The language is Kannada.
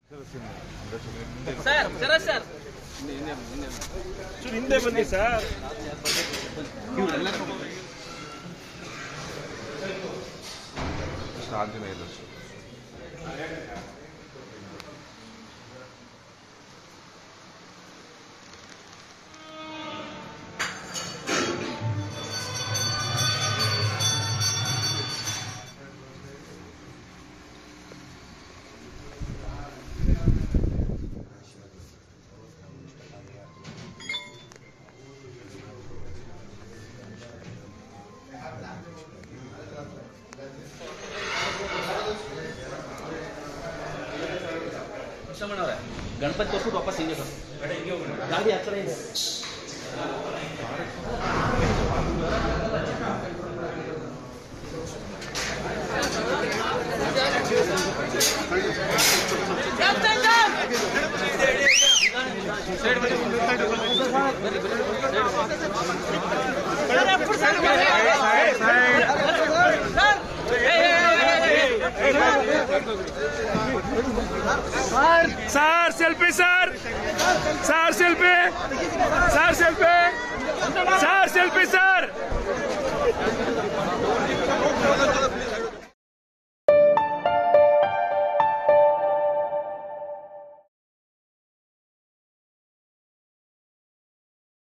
ಸರ್ ಜರ ಸರ್ ಚೂರು ಹಿಂದೆ ಬನ್ನಿ ಸರ್ ಆಂಜನೇಯ ದರ್ಶನ ಕೃಷ್ಣಮ್ಮನವ್ರೆ ಗಣಪತಿ ತೋರ್ಸ್ಬಿಟ್ಟು ವಾಪಸ್ ಹಿಂಗೆ ಬನ್ನಿ. ಗಾಡಿ ಆ ಕಡೆ ಇದೆ sir selfie sir sir selfie sir selfie sir selfie sir